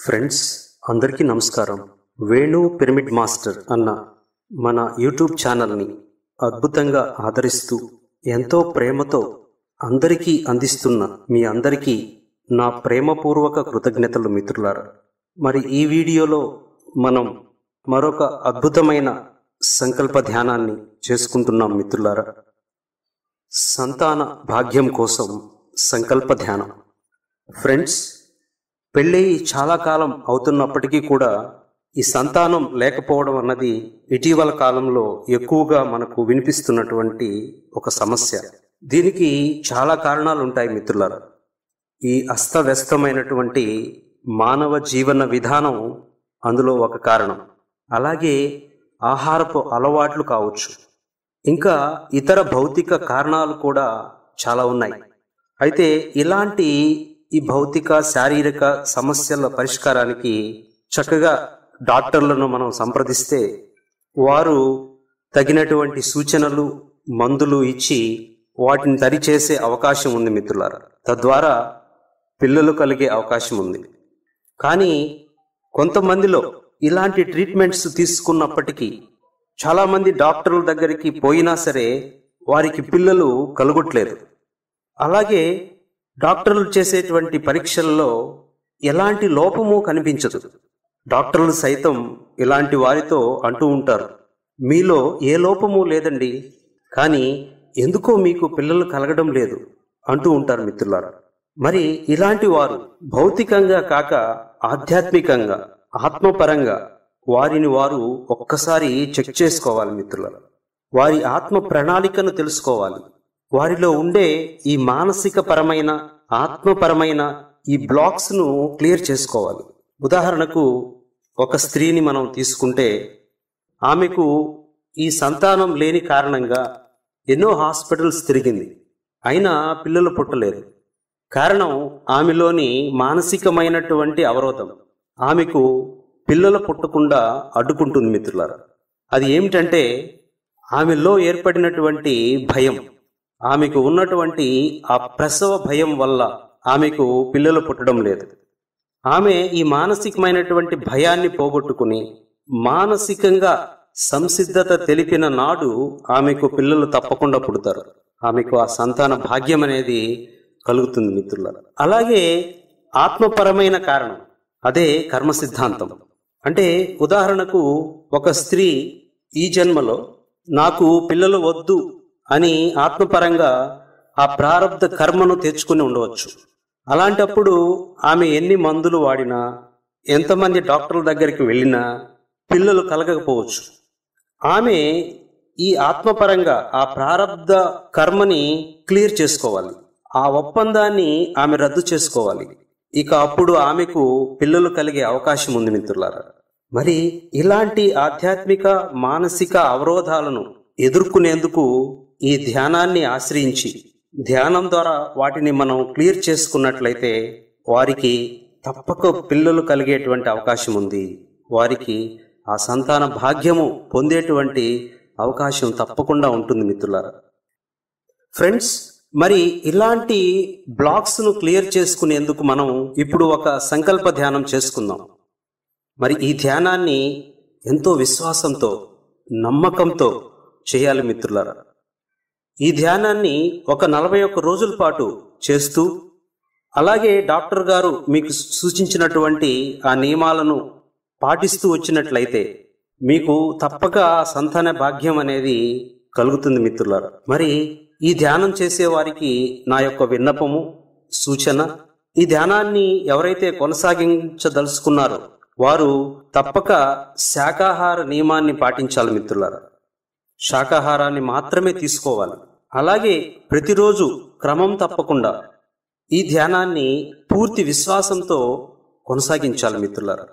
Friends అందరికీ నమస్కారం Venu pyramid master అన్న మన యూట్యూబ్ ఛానల్ని అద్భుతంగా ఆదరిస్తూ ఎంతో ప్రేమతో అందరికీ అందిస్తున్న మీ అందరికీ నా ప్రేమపూర్వక కృతజ్ఞతలు మిత్రులారా మరి ఈ వీడియోలో మనం మరొక అద్భుతమైన సంకల్ప ధ్యానాన్ని చేసుకుంటున్నాం మిత్రులారా సంతాన భాగ్యం కోసం సంకల్ప ధ్యానం ఫ్రెండ్స్ పెళ్ళయి చాలా కాలం అవుతున్నప్పటికీ కూడా ఈ సంతానం లేకపోవడం అన్నది ఇటీవల కాలంలో ఎక్కువగా మనకు వినిపిస్తున్నటువంటి ఒక సమస్య దీనికి చాలా కారణాలు ఉంటాయి మిత్రులారా ఈ అస్తవ్యస్తమైనటువంటి మానవ జీవన విధానం అందులో ఒక కారణం అలాగే ఆహారపు అలవాట్లు కావచ్చు ఇంకా ఇతర భౌతిక కారణాలు కూడా చాలా ఉన్నాయి అయితే ఇలాంటి ఈ భౌతిక శారీరక సమస్యల పరిష్కారానికి చక్కగా డాక్టర్లను మనం సంప్రదిస్తే వారు తగినటువంటి సూచనలు మందులు ఇచ్చి వాటిని సరిచేసే అవకాశం ఉంది మిత్రులారా తద్వారా పిల్లలు కలిగే అవకాశం ఉంది కానీ కొంతమందిలో ఇలాంటి ట్రీట్మెంట్స్ తీసుకున్నప్పటికీ చాలామంది డాక్టర్ల దగ్గరికి పోయినా సరే వారికి పిల్లలు కలుగట్లేదు అలాగే డాక్టర్లు చేసేటువంటి పరీక్షల్లో ఎలాంటి లోపము కనిపించదు డాక్టర్లు సైతం ఇలాంటి వారితో అంటూ ఉంటారు మీలో ఏ లోపము లేదండి కానీ ఎందుకో మీకు పిల్లలు కలగడం లేదు అంటూ ఉంటారు మిత్రులారా మరి ఇలాంటి వారు భౌతికంగా కాక ఆధ్యాత్మికంగా ఆత్మపరంగా వారిని వారు ఒక్కసారి చెక్ చేసుకోవాలి మిత్రులారా వారి ఆత్మ ప్రణాళికను తెలుసుకోవాలి వారిలో ఉండే ఈ మానసిక పరమైన ఆత్మపరమైన ఈ బ్లాక్స్ ను క్లియర్ చేసుకోవాలి ఉదాహరణకు ఒక స్త్రీని మనం తీసుకుంటే ఆమెకు ఈ సంతానం లేని కారణంగా ఎన్నో హాస్పిటల్స్ తిరిగింది అయినా పిల్లలు పుట్టలేరు కారణం ఆమెలోని మానసికమైనటువంటి అవరోధం ఆమెకు పిల్లలు పుట్టకుండా అడ్డుకుంటుంది మిత్రులారా అది ఏమిటంటే ఆమెలో ఏర్పడినటువంటి భయం ఆమెకు ఉన్నటువంటి ఆ ప్రసవ భయం వల్ల ఆమెకు పిల్లలు పుట్టడం లేదు ఆమె ఈ మానసికమైనటువంటి భయాన్ని పోగొట్టుకుని మానసికంగా సంసిద్ధత తెలిపిన నాడు ఆమెకు పిల్లలు తప్పకుండా పుడతారు ఆమెకు ఆ సంతాన భాగ్యం అనేది కలుగుతుంది మిత్రుల అలాగే ఆత్మపరమైన కారణం అదే కర్మ సిద్ధాంతం అంటే ఉదాహరణకు ఒక స్త్రీ ఈ జన్మలో నాకు పిల్లలు వద్దు అని ఆత్మపరంగా ఆ ప్రారంధ కర్మను తెచ్చుకుని ఉండవచ్చు అలాంటప్పుడు ఆమె ఎన్ని మందులు వాడినా ఎంతమంది డాక్టర్ల దగ్గరికి వెళ్ళినా పిల్లలు కలగకపోవచ్చు ఆమె ఈ ఆత్మపరంగా ఆ ప్రారంధ కర్మని క్లియర్ చేసుకోవాలి ఆ ఒప్పందాన్ని ఆమె రద్దు చేసుకోవాలి ఇక అప్పుడు ఆమెకు పిల్లలు కలిగే అవకాశం ఉంది మిత్రులారా మరి ఇలాంటి ఆధ్యాత్మిక మానసిక అవరోధాలను ఎదుర్కొనేందుకు ఈ ధ్యానాన్ని ఆశ్రయించి ధ్యానం ద్వారా వాటిని మనం క్లియర్ చేసుకున్నట్లయితే వారికి తప్పక పిల్లలు కలిగేటువంటి అవకాశం ఉంది వారికి ఆ సంతాన భాగ్యము పొందేటువంటి అవకాశం తప్పకుండా ఉంటుంది మిత్రులారా ఫ్రెండ్స్ మరి ఇలాంటి బ్లాక్స్ ను క్లియర్ చేసుకునేందుకు మనం ఇప్పుడు ఒక సంకల్ప ధ్యానం చేసుకుందాం మరి ఈ ధ్యానాన్ని ఎంతో విశ్వాసంతో నమ్మకంతో చేయాలి మిత్రులారా ఈ ధ్యానాన్ని ఒక నలభై ఒక్క రోజుల పాటు చేస్తూ అలాగే డాక్టర్ గారు మీకు సూచించినటువంటి ఆ నియమాలను పాటిస్తూ వచ్చినట్లయితే మీకు తప్పక సంతాన భాగ్యం అనేది కలుగుతుంది మిత్రులారా మరి ఈ ధ్యానం చేసే వారికి నా యొక్క విన్నపము సూచన ఈ ధ్యానాన్ని ఎవరైతే కొనసాగించదలుచుకున్నారో వారు తప్పక శాకాహార నియమాన్ని పాటించాలి మిత్రులారా శాకాహారాన్ని మాత్రమే తీసుకోవాలి అలాగే ప్రతిరోజు క్రమం తప్పకుండా ఈ ధ్యానాన్ని పూర్తి విశ్వాసంతో కొనసాగించాలి మిత్రులారా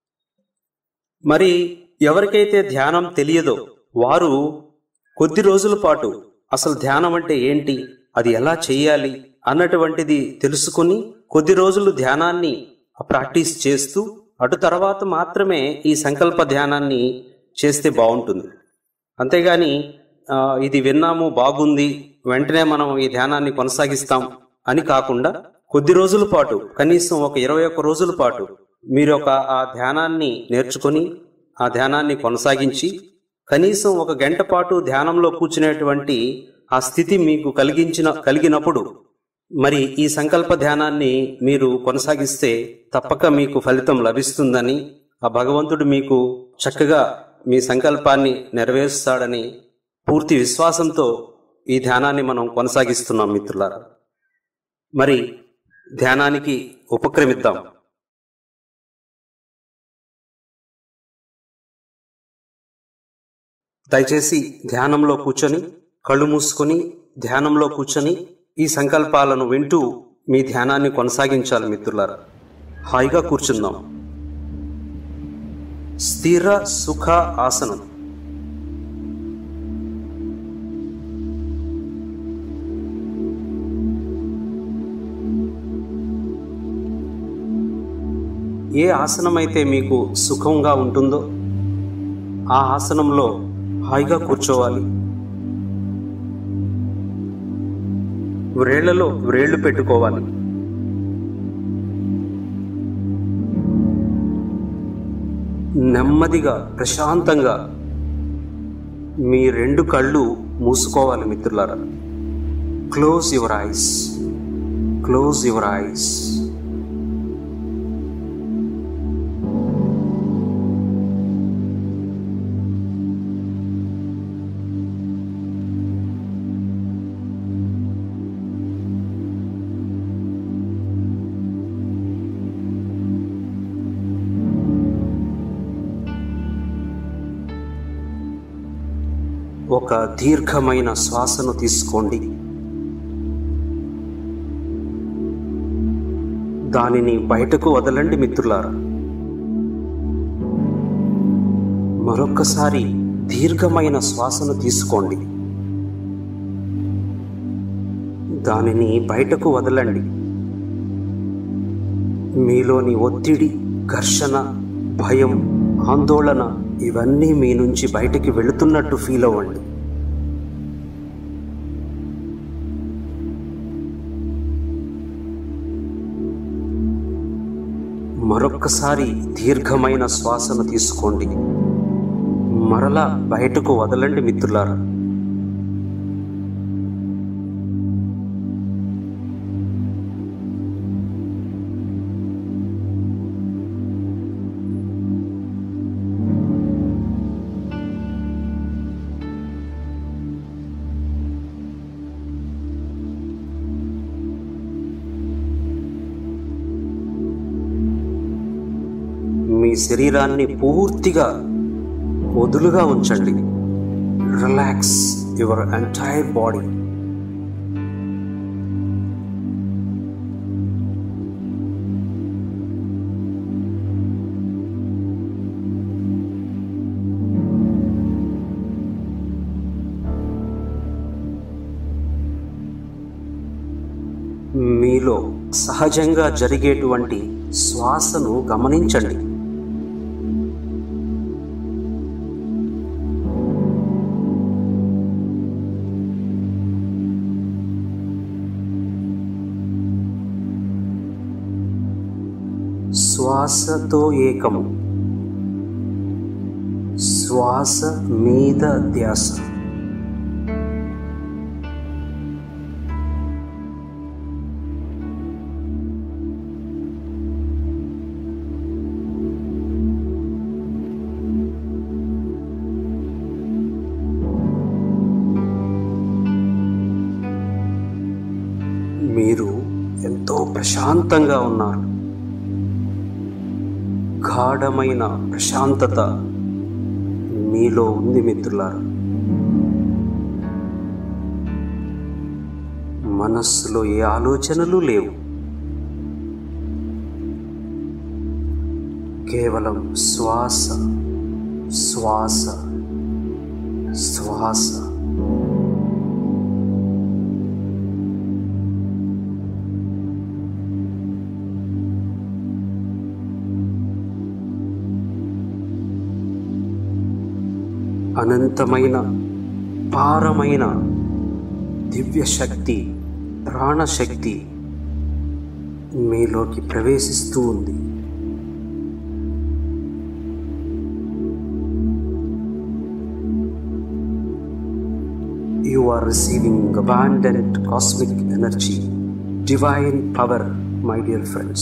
మరి ఎవరికైతే ధ్యానం తెలియదో వారు కొద్ది రోజుల పాటు అసలు ధ్యానం అంటే ఏంటి అది ఎలా చేయాలి అన్నటువంటిది తెలుసుకుని కొద్ది రోజులు ధ్యానాన్ని ప్రాక్టీస్ చేస్తూ అటు తర్వాత మాత్రమే ఈ సంకల్ప ధ్యానాన్ని చేస్తే బాగుంటుంది అంతేగాని ఆ, ఇది విన్నాము బాగుంది వెంటనే మనం ఈ ధ్యానాన్ని కొనసాగిస్తాం అని కాకుండా కొద్ది రోజుల పాటు కనీసం ఒక ఇరవై ఒక్క రోజుల పాటు మీరు ఒక ఆ ధ్యానాన్ని నేర్చుకొని ఆ ధ్యానాన్ని కొనసాగించి కనీసం ఒక గంట పాటు ధ్యానంలో కూర్చునేటువంటి ఆ స్థితి మీకు కలిగించిన కలిగినప్పుడు మరి ఈ సంకల్ప ధ్యానాన్ని మీరు కొనసాగిస్తే తప్పక మీకు ఫలితం లభిస్తుందని ఆ భగవంతుడు మీకు చక్కగా మీ సంకల్పాన్ని నెరవేరుస్తాడని పూర్తి విశ్వాసంతో ఈ ధ్యానాన్ని మనం కొనసాగిస్తున్నాం మిత్రులారా మరి ధ్యానానికి ఉపక్రమిద్దాం దయచేసి ధ్యానంలో కూర్చొని కళ్ళు మూసుకొని ధ్యానంలో కూర్చొని ఈ సంకల్పాలను వింటూ మీ ధ్యానాన్ని కొనసాగించాలి మిత్రులారా హాయిగా కూర్చుందాం స్థిర సుఖ ఆసనం ఏ ఆసనం అయితే మీకు సుఖంగా ఉంటుందో ఆ ఆసనంలో హాయిగా కూర్చోవాలి వ్రేళ్లలో వ్రేళ్లు పెట్టుకోవాలి నెమ్మదిగా ప్రశాంతంగా మీ రెండు కళ్ళు మూసుకోవాలి మిత్రులారా close your eyes close your eyes ఒక దీర్ఘమైన శ్వాసను తీసుకోండి దానిని బయటకు వదలండి మిత్రులారా మరొక్కసారి దీర్ఘమైన శ్వాసను తీసుకోండి దానిని బయటకు వదలండి మీలోని ఒత్తిడి ఘర్షణ భయం ఆందోళన ఇవన్నీ మీ నుంచి బయటికి వెళుతున్నట్టు ఫీల్ అవ్వండి మరొక్కసారి దీర్ఘమైన శ్వాసను తీసుకోండి మరలా బయటకు వదలండి మిత్రులారా మీ శరీరాన్ని పూర్తిగా వదులుగా ఉంచండి రిలాక్స్ యువర్ ఎంటైర్ బాడీ మీలో సహజంగా జరిగేటువంటి శ్వాసను గమనించండి శ్వాసతో ఏకము శ్వాస మీద ధ్యాస మీరు ఎంతో ప్రశాంతంగా ఉన్నారు గాఢమైన ప్రశాంతత మీలో ఉంది మిత్రులారా మనస్సులో ఏ ఆలోచనలు లేవు కేవలం శ్వాస శ్వాస శ్వాస అనంతమైన పారమైన దివ్య శక్తి ప్రాణశక్తి మీలోకి ప్రవేశిస్తూ ఉంది you are receiving abundant cosmic energy, divine power, my dear friends.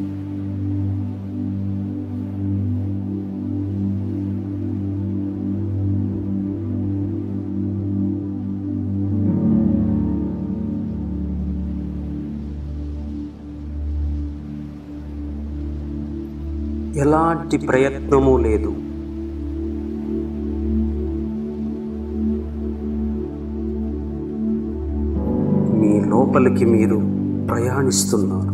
ఎలాంటి ప్రయత్నము లేదు మీ లోపలికి మీరు ప్రయాణిస్తున్నారు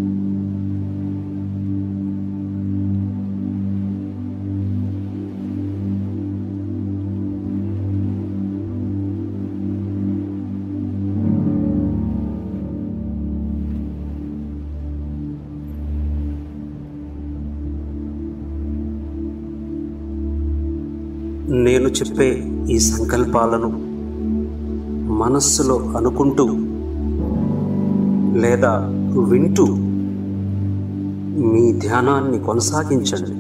నేను చెప్పే ఈ సంకల్పాలను మనస్సులో అనుకుంటూ లేదా వింటూ మీ ధ్యానాన్ని కొనసాగించండి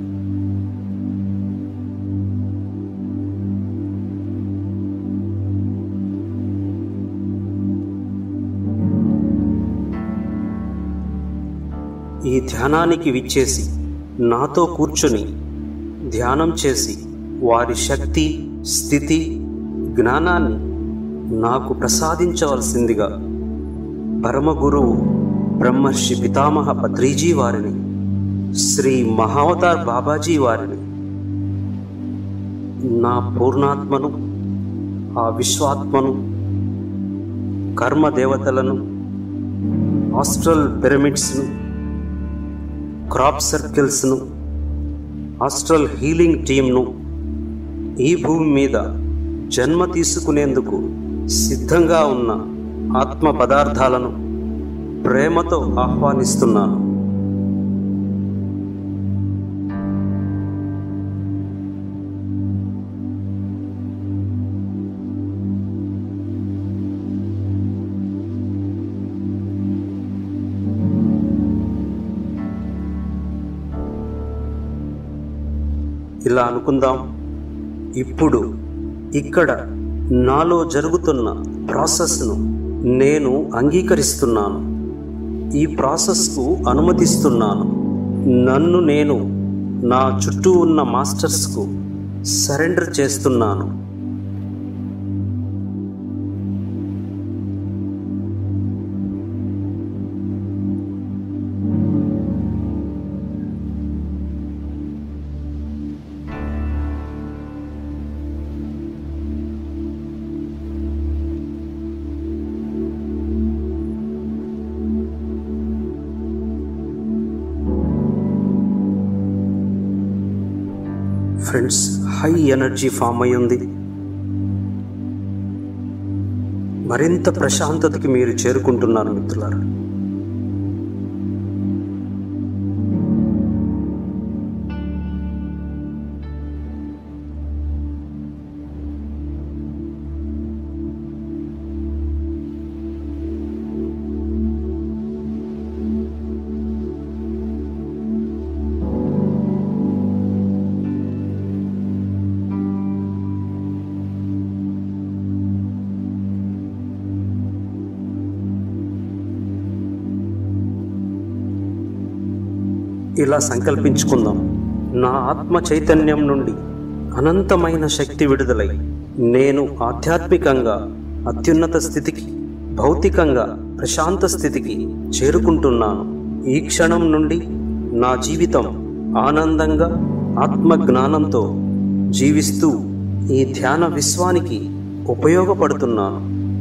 ఈ ధ్యానానికి విచ్చేసి నాతో కూర్చొని ధ్యానం చేసి వారి శక్తి స్థితి జ్ఞానాన్ని నాకు ప్రసాదించవలసిందిగా పరమగురువు బ్రహ్మర్షి పితామహ పత్రిజీ వారిని శ్రీ మహావతార్ బాబాజీ వారిని నా పూర్ణాత్మను ఆ విశ్వాత్మను కర్మ దేవతలను ఆస్ట్రల్ పిరమిడ్స్ను క్రాప్ సర్కిల్స్ను ఆస్ట్రల్ హీలింగ్ టీంను ఈ భూమి మీద జన్మ తీసుకునేందుకు సిద్ధంగా ఉన్న ఆత్మ పదార్థాలను ప్రేమతో ఆహ్వానిస్తున్నాను ఇలా అనుకుందాం ఇప్పుడు ఇక్కడ నాలో జరుగుతున్న ప్రాసెస్ను నేను అంగీకరిస్తున్నాను ఈ ప్రాసెస్కు అనుమతిస్తున్నాను నన్ను నేను నా చుట్టూ ఉన్న మాస్టర్స్కు సరెండర్ చేస్తున్నాను ఫ్రెండ్స్ హై ఎనర్జీ ఫామ్ అయి ఉంది మరింత ప్రశాంతతకి మీరు చేరుకుంటున్నారు మిత్రులారా ఇలా సంకల్పించుకుందాం నా ఆత్మ చైతన్యం నుండి అనంతమైన శక్తి విడుదలై నేను ఆధ్యాత్మికంగా అత్యున్నత స్థితికి భౌతికంగా ప్రశాంత స్థితికి చేరుకుంటున్నాను ఈ క్షణం నుండి నా జీవితం ఆనందంగా ఆత్మ జ్ఞానంతో జీవిస్తూ ఈ ధ్యాన విశ్వానికి ఉపయోగపడుతున్నాను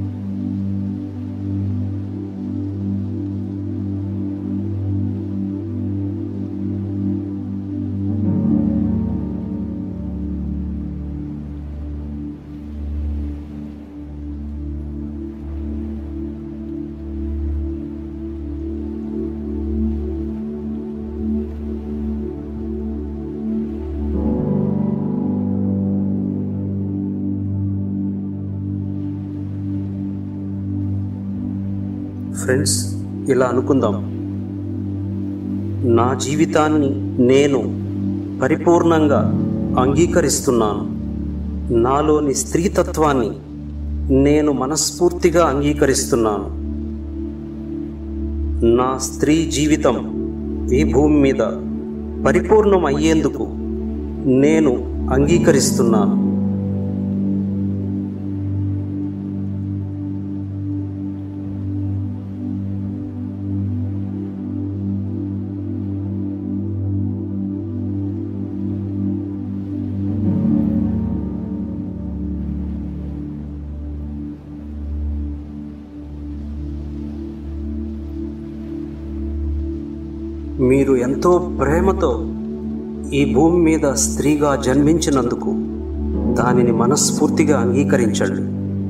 ఫ్రెండ్స్ ఇలా అనుకుందాం నా జీవితాన్ని నేను పరిపూర్ణంగా అంగీకరిస్తున్నాను నాలోని స్త్రీతత్వాన్ని నేను మనస్ఫూర్తిగా అంగీకరిస్తున్నాను నా స్త్రీ జీవితం ఈ భూమి మీద పరిపూర్ణం అయ్యేందుకు నేను అంగీకరిస్తున్నాను మీరు ఎంతో ప్రేమతో ఈ భూమి మీద స్త్రీగా జన్మించినందుకు దానిని మనస్ఫూర్తిగా అంగీకరించండి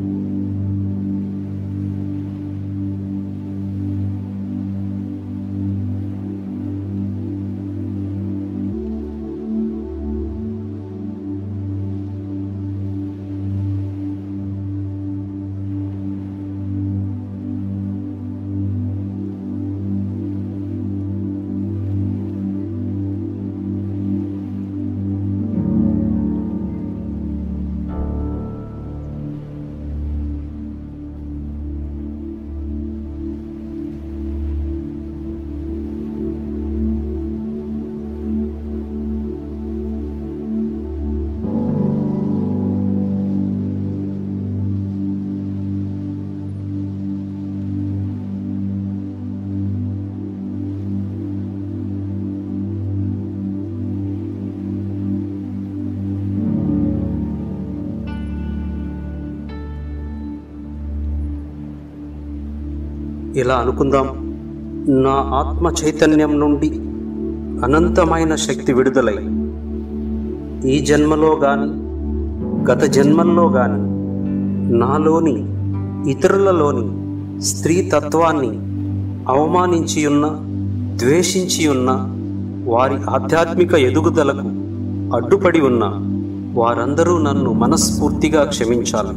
ఇలా అనుకుందాం నా ఆత్మ చైతన్యం నుండి అనంతమైన శక్తి విడుదలై ఈ జన్మలో గాని గత జన్మల్లో గాని నాలోని ఇతరులలోని స్త్రీ తత్వాన్ని అవమానించి ఉన్న ద్వేషించి ఉన్న వారి ఆధ్యాత్మిక ఎదుగుదలకు అడ్డుపడి ఉన్న వారందరూ నన్ను మనస్ఫూర్తిగా క్షమించాలి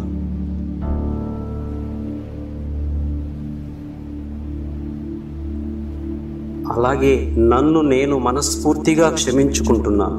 అలాగే నన్ను నేను మనస్ఫూర్తిగా క్షమించుకుంటున్నాను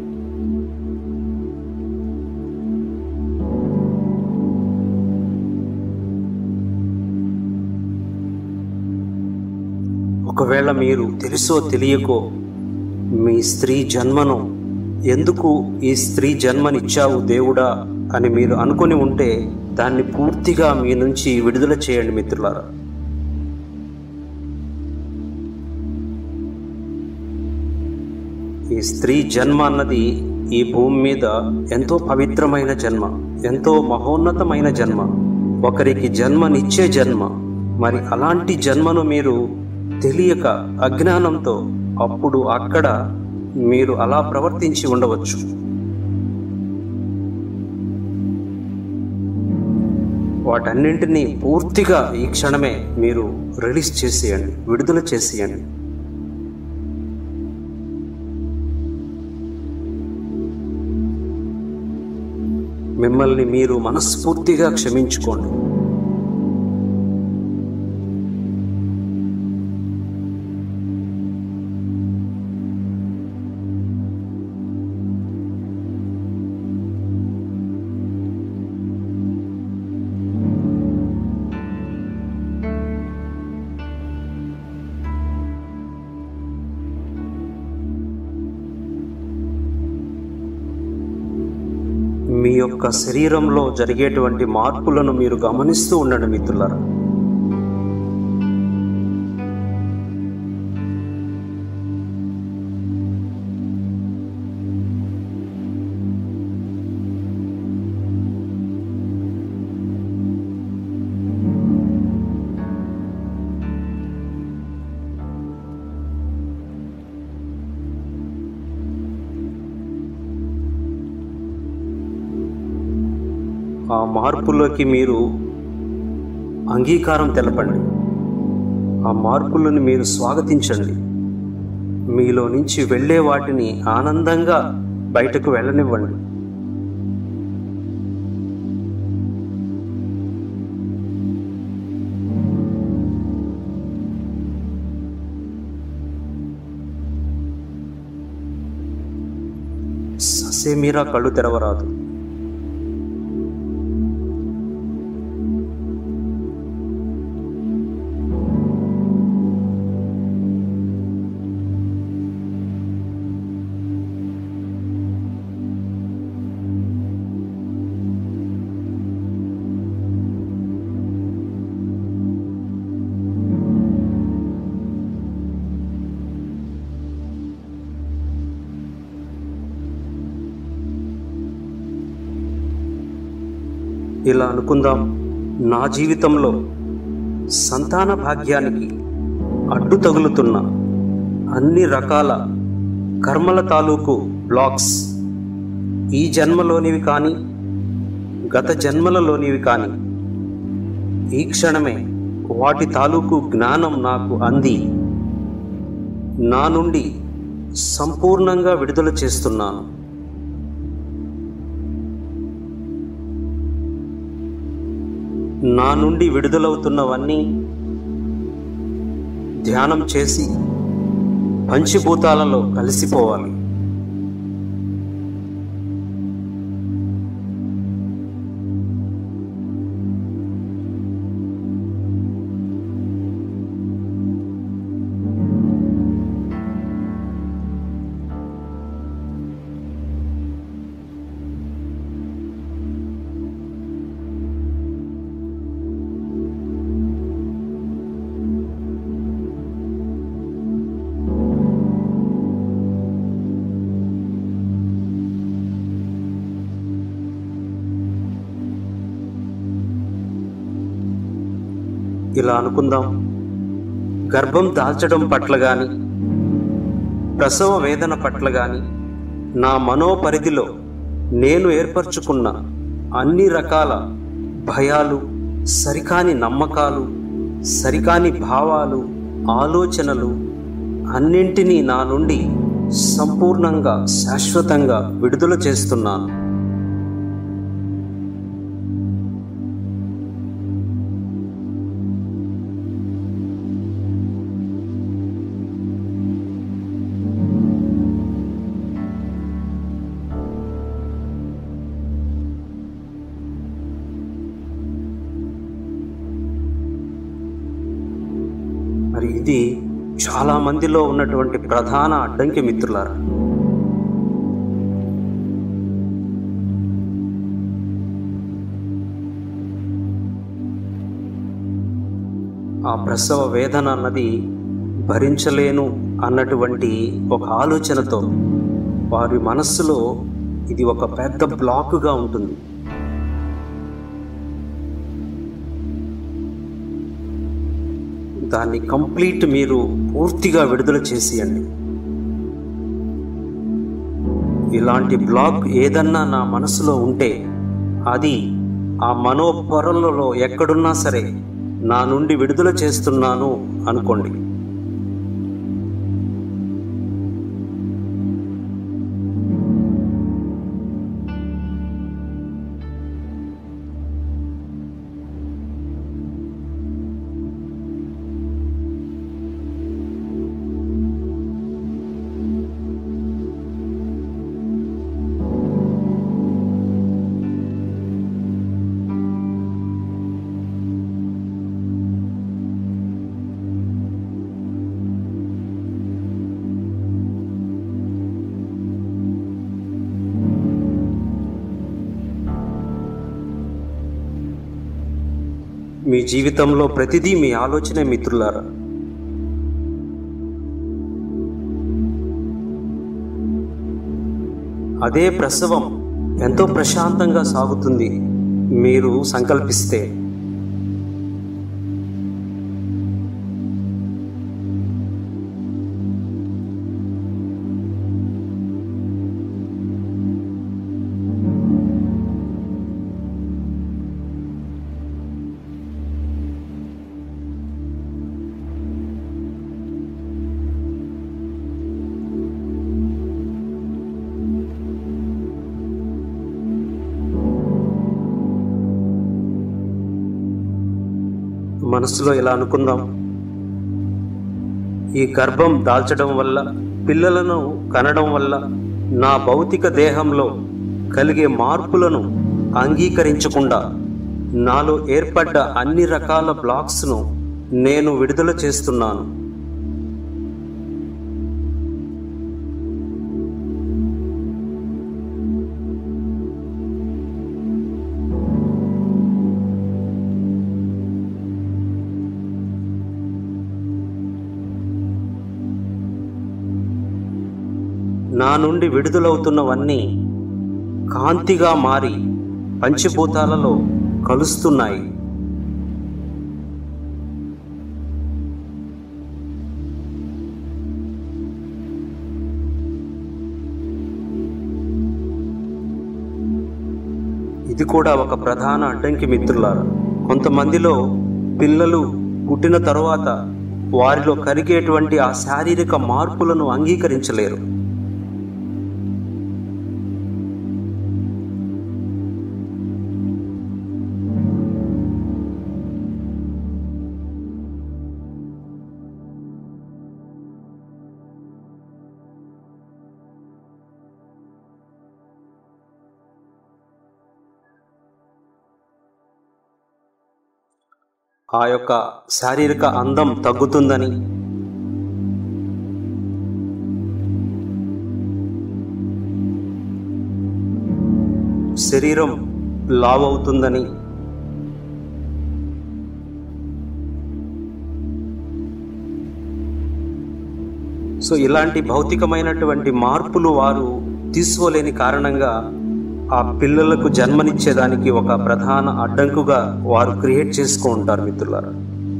ఒకవేళ మీరు తెలుసో తెలియకో మీ స్త్రీ జన్మను ఎందుకు ఈ స్త్రీ జన్మనిచ్చావు దేవుడా అని మీరు అనుకొని ఉంటే దాన్ని పూర్తిగా మీ నుంచి విడుదల చేయండి మిత్రులారా ఈ స్త్రీ జన్మ అన్నది ఈ భూమి మీద ఎంతో పవిత్రమైన జన్మ ఎంతో మహోన్నతమైన జన్మ ఒకరికి జన్మనిచ్చే జన్మ మరి అలాంటి జన్మను మీరు తెలియక అజ్ఞానంతో అప్పుడు అక్కడ మీరు అలా ప్రవర్తించి ఉండవచ్చు వాటన్నింటినీ పూర్తిగా ఈ క్షణమే మీరు రిలీజ్ చేసేయండి విడుదల చేసేయండి మిమ్మల్ని మీరు మనస్ఫూర్తిగా క్షమించుకోండి మీ యొక్క శరీరంలో జరిగేటువంటి మార్పులను మీరు గమనిస్తూ ఉండండి మిత్రులారా ఆ మార్పులోకి మీరు అంగీకారం తెలపండి ఆ మార్పులను మీరు స్వాగతించండి మీలో నుంచి వెళ్ళే వాటిని ఆనందంగా బయటకు వెళ్ళనివ్వండి ససేమీరా కళ్ళు తెరవరాదు ఇలా అనుకుందాం నా జీవితంలో సంతాన భాగ్యానికి అడ్డు తగులుతున్న అన్ని రకాల కర్మల తాలూకు బ్లాక్స్ ఈ జన్మలోనివి కానీ గత జన్మలలోనివి కానీ ఈ క్షణమే వాటి తాలూకు జ్ఞానం నాకు అంది నా నుండి సంపూర్ణంగా విడుదల చేస్తున్నాను నా నుండి విడుదలవుతున్నవన్నీ ధ్యానం చేసి పంచభూతాలలో కలిసిపోవాలి ఇలా అనుకుందాం గర్భం దాల్చడం పట్ల గాని ప్రసవ వేదన పట్ల గాని నా మనోపరిధిలో నేను ఏర్పరచుకున్న అన్ని రకాల భయాలు సరికాని నమ్మకాలు సరికాని భావాలు ఆలోచనలు అన్నింటినీ నా నుండి సంపూర్ణంగా శాశ్వతంగా విడుదల చేస్తున్నాను మరి ఇది చాలా మందిలో ఉన్నటువంటి ప్రధాన అడ్డంకి మిత్రులారా ఆ ప్రసవ వేదన అన్నది భరించలేను అన్నటువంటి ఒక ఆలోచనతో వారి మనస్సులో ఇది ఒక పెద్ద బ్లాక్గా ఉంటుంది దాన్ని కంప్లీట్ మీరు పూర్తిగా విడుదల చేసేయండి ఇలాంటి బ్లాక్ ఏదన్నా నా మనసులో ఉంటే అది ఆ మనోపొరలలో ఎక్కడున్నా సరే నా నుండి విడుదల చేస్తున్నాను అనుకోండి మీ జీవితంలో ప్రతిదీ మీ ఆలోచనే మిత్రులారా అదే ప్రసవం ఎంతో ప్రశాంతంగా సాగుతుంది మీరు సంకల్పిస్తే మనసులో ఇలా అనుకుందాం ఈ గర్భం దాల్చడం వల్ల పిల్లలను కనడం వల్ల నా భౌతిక దేహంలో కలిగే మార్పులను అంగీకరించకుండా నాలో ఏర్పడ్డ అన్ని రకాల బ్లాక్స్ను నేను విడుదల చేస్తున్నాను నా నుండి విడుదలవుతున్నవన్నీ కాంతిగా మారి పంచభూతాలలో కలుస్తున్నాయి ఇది కూడా ఒక ప్రధాన అడ్డంకి మిత్రులారా కొంతమందిలో పిల్లలు పుట్టిన తరువాత వారిలో కరిగేటువంటి ఆ శారీరక మార్పులను అంగీకరించలేరు ఆ యొక్క శారీరక అందం తగ్గుతుందని శరీరం లావ్ అవుతుందని సో ఇలాంటి భౌతికమైనటువంటి మార్పులు వారు తీసుకోలేని కారణంగా ఆ పిల్లలకు జన్మనిచ్చేదానికి ఒక ప్రధాన అడ్డంకుగా వారు క్రియేట్ చేసుకో ఉంటారు మిత్రులారా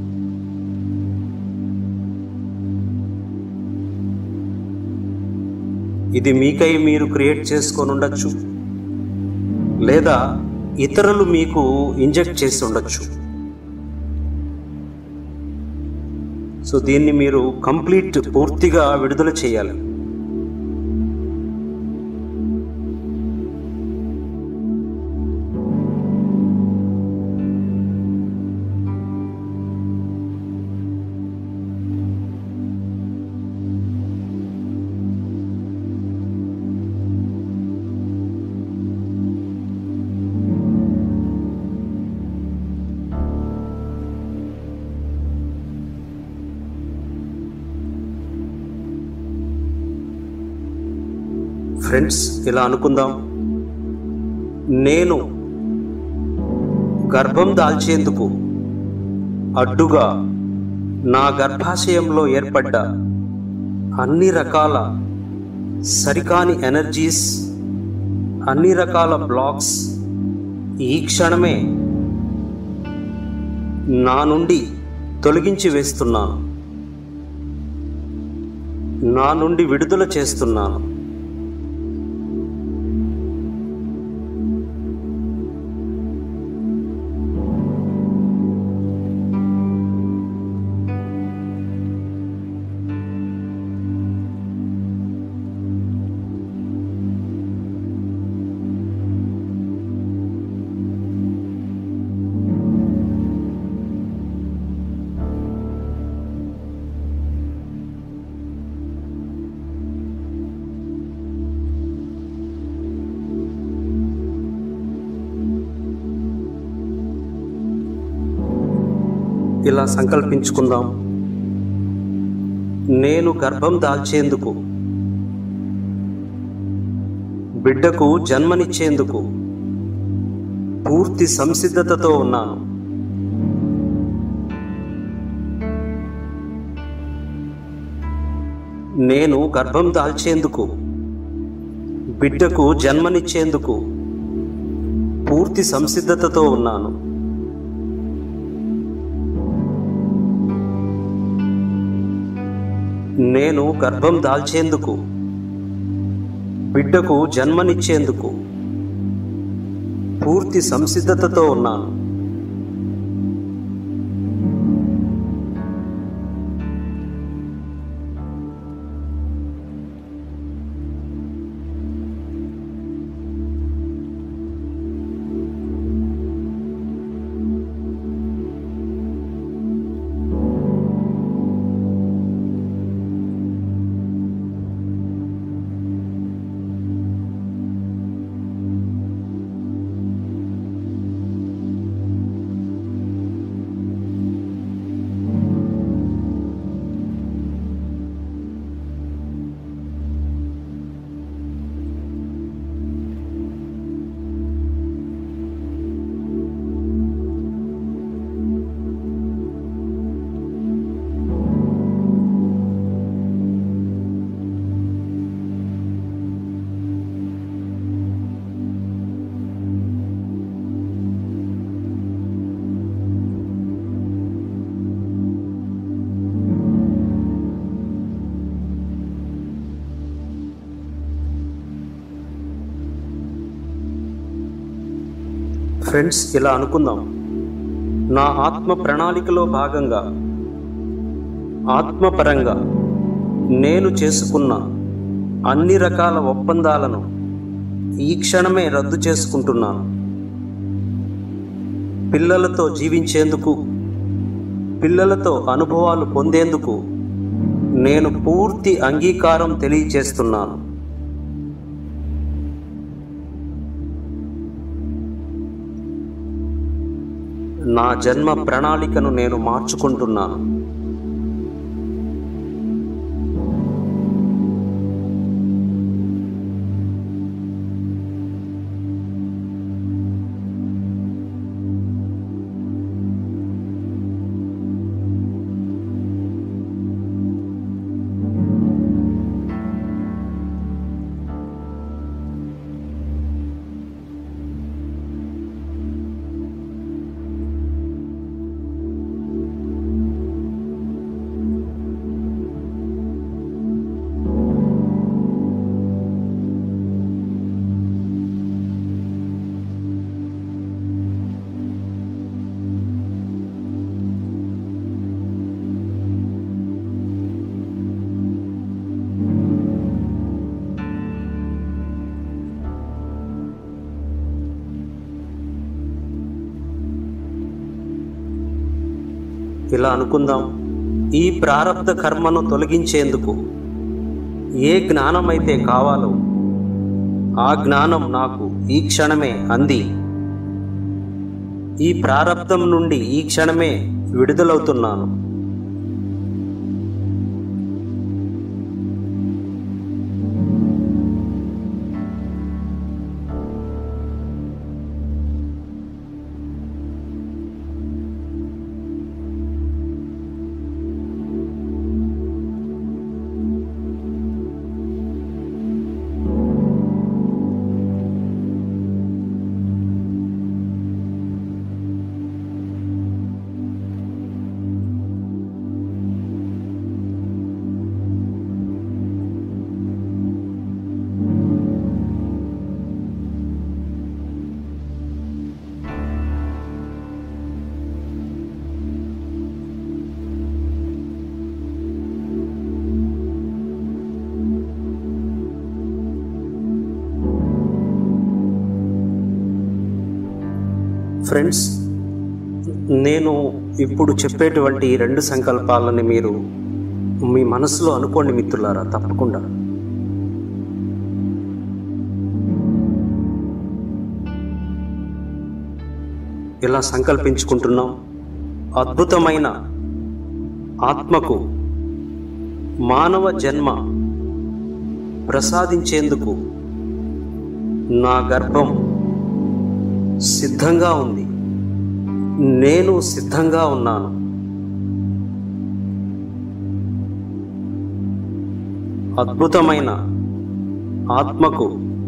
ఇది మీకై మీరు క్రియేట్ చేసుకొని ఉండొచ్చు లేదా ఇతరులు మీకు ఇంజెక్ట్ చేసి ఉండొచ్చు సో దీన్ని మీరు కంప్లీట్ పూర్తిగా విడుదల చేయాలి ఫ్రెండ్స్ ఇలా అనుకుందాం నేను గర్భం దాల్చేందుకు అడ్డుగా నా గర్భాశయంలో ఏర్పడ్డ అన్ని రకాల సరికాని ఎనర్జీస్ అన్ని రకాల బ్లాక్స్ ఈ క్షణమే నా నుండి తొలగించి వేస్తున్నాను నా నుండి విడుదల చేస్తున్నాను ఇలా సంకల్పించుకుందాం నేను గర్భం దాల్చేందుకు బిడ్డకు జన్మనిచ్చేందుకు పూర్తి సంసిద్ధతతో ఉన్నాను నేను గర్భం దాల్చేందుకు బిడ్డకు జన్మనిచ్చేందుకు పూర్తి సంసిద్ధతతో ఉన్నాను నేను గర్భం దాల్చేందుకు బిడ్డకు జన్మనిచ్చేందుకు పూర్తి సంసిద్ధతతో ఉన్నాను ఫ్రెండ్స్ ఇలా అనుకుందాం నా ఆత్మ ప్రణాళికలో భాగంగా ఆత్మపరంగా నేను చేసుకున్న అన్ని రకాల ఒప్పందాలను ఈ క్షణమే రద్దు చేసుకుంటున్నాను పిల్లలతో జీవించేందుకు పిల్లలతో అనుభవాలు పొందేందుకు నేను పూర్తి అంగీకారం తెలియచేస్తున్నాను నా జన్మ ప్రణాళికను నేను మార్చుకుంటున్నాను ఇలా అనుకుందాం ఈ ప్రారంధ కర్మను తొలగించేందుకు ఏ జ్ఞానమైతే కావాలో ఆ జ్ఞానం నాకు ఈ క్షణమే అంది ఈ ప్రారంధం నుండి ఈ క్షణమే విడుదలవుతున్నాను ఫ్రెండ్స్ నేను ఇప్పుడు చెప్పేటువంటి ఈ రెండు సంకల్పాలని మీరు మీ మనసులో అనుకోండి మిత్రులారా తప్పకుండా ఇలా సంకల్పించుకుంటున్నాం అద్భుతమైన ఆత్మకు మానవ జన్మ ప్రసాదించేందుకు నా గర్భం సిద్ధంగా ఉంది నేను సిద్ధంగా ఉన్నాను అద్భుతమైన ఆత్మకు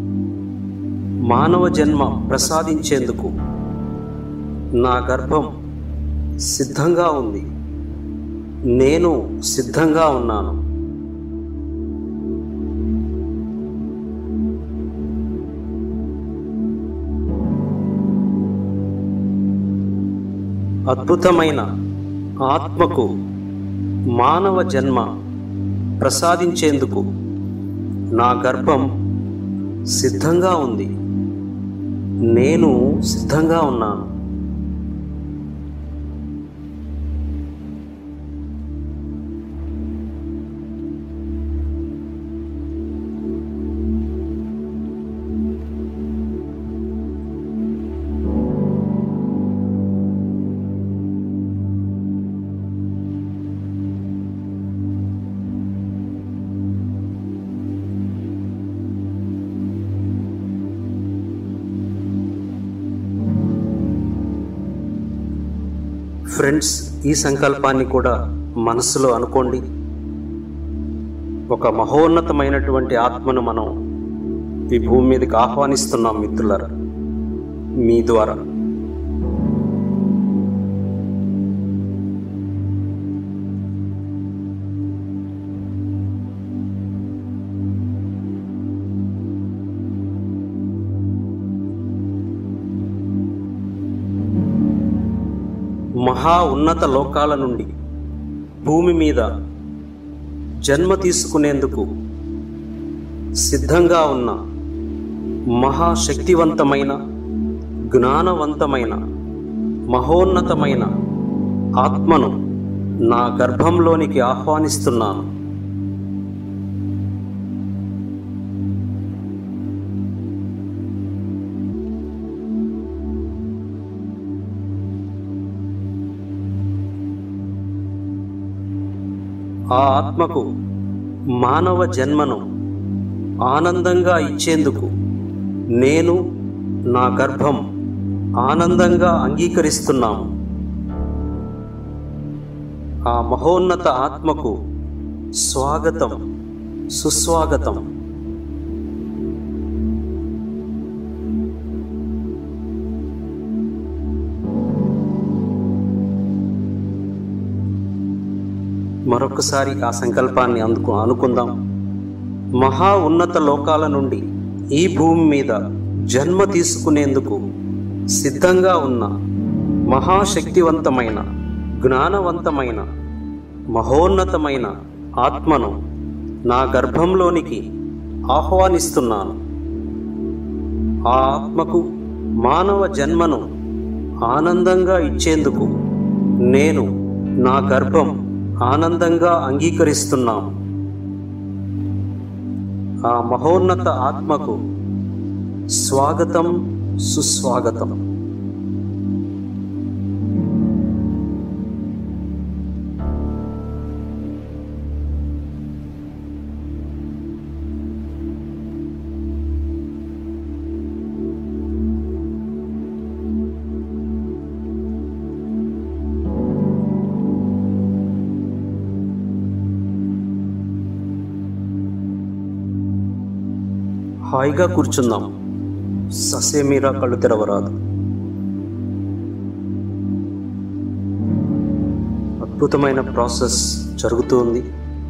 మానవ జన్మ ప్రసాదించేందుకు నా గర్భం సిద్ధంగా ఉంది నేను సిద్ధంగా ఉన్నాను అద్భుతమైన ఆత్మకు మానవ జన్మ ప్రసాదించేందుకు నా గర్భం సిద్ధంగా ఉంది నేను సిద్ధంగా ఉన్నాను ఫ్రెండ్స్ ఈ సంకల్పాన్ని కూడా మనసులో అనుకోండి ఒక మహోన్నతమైనటువంటి ఆత్మను మనం ఈ భూమి మీదకి ఆహ్వానిస్తున్నాం మిత్రులారా మీ ద్వారా మహా ఉన్నత లోకాల నుండి భూమి మీద జన్మ తీసుకునేందుకు సిద్ధంగా ఉన్న మహాశక్తివంతమైన జ్ఞానవంతమైన మహోన్నతమైన ఆత్మను నా గర్భంలోనికి ఆహ్వానిస్తున్నాను ఆ ఆత్మకు మానవ జన్మను ఆనందంగా ఇచ్చేందుకు నేను నా గర్భం ఆనందంగా అంగీకరిస్తున్నాము ఆ మహోన్నత ఆత్మకు స్వాగతం సుస్వాగతం మరొకసారి ఆ సంకల్పాన్ని అందుకు అనుకుందాం మహా ఉన్నత లోకాల నుండి ఈ భూమి మీద జన్మ తీసుకునేందుకు సిద్ధంగా ఉన్న మహాశక్తివంతమైన జ్ఞానవంతమైన మహోన్నతమైన ఆత్మను నా గర్భంలోనికి ఆహ్వానిస్తున్నాను ఆ ఆత్మకు మానవ జన్మను ఆనందంగా ఇచ్చేందుకు నేను నా గర్భం ఆనందంగా అంగీకరిస్తున్నాను ఆ మహోన్నత ఆత్మకు స్వాగతం సుస్వాగతం హాయిగా కూర్చుందాం ససేమీరా కళ్ళు తెరవరాదు అద్భుతమైన ప్రాసెస్ జరుగుతుంది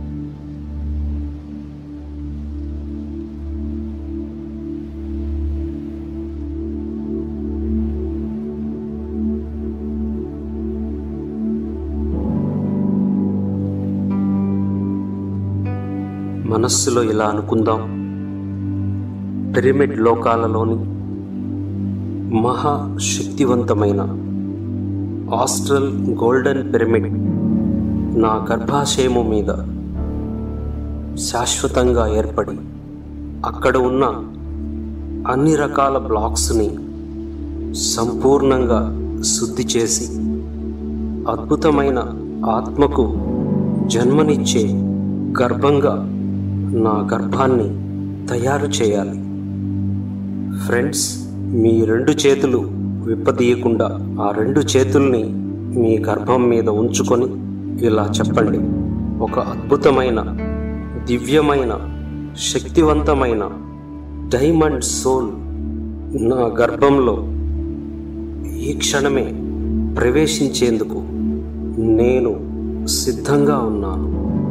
మనస్సులో ఇలా అనుకుందాం పిరమిడ్ లోకాలలోని మహా శక్తివంతమైన ఆస్ట్రల్ గోల్డెన్ పిరమిడ్ నా గర్భాశయము మీద శాశ్వతంగా ఏర్పడి అక్కడ ఉన్న అన్ని రకాల బ్లాక్స్ని సంపూర్ణంగా శుద్ధి చేసి అద్భుతమైన ఆత్మకు జన్మనిచ్చే గర్భంగా నా గర్భాన్ని తయారు చేయాలి ఫ్రెండ్స్ మీ రెండు చేతులు విప్పదీయకుండా ఆ రెండు చేతుల్ని మీ గర్భం మీద ఉంచుకొని ఇలా చెప్పండి ఒక అద్భుతమైన దివ్యమైన శక్తివంతమైన డైమండ్ సోల్ నా గర్భంలో ఈ క్షణమే ప్రవేశించేందుకు నేను సిద్ధంగా ఉన్నాను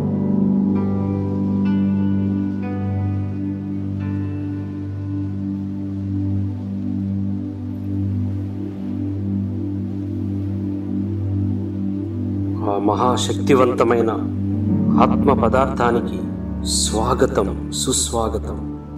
ఆ మహాశక్తివంతమైన ఆత్మ పదార్థానికి స్వాగతం సుస్వాగతం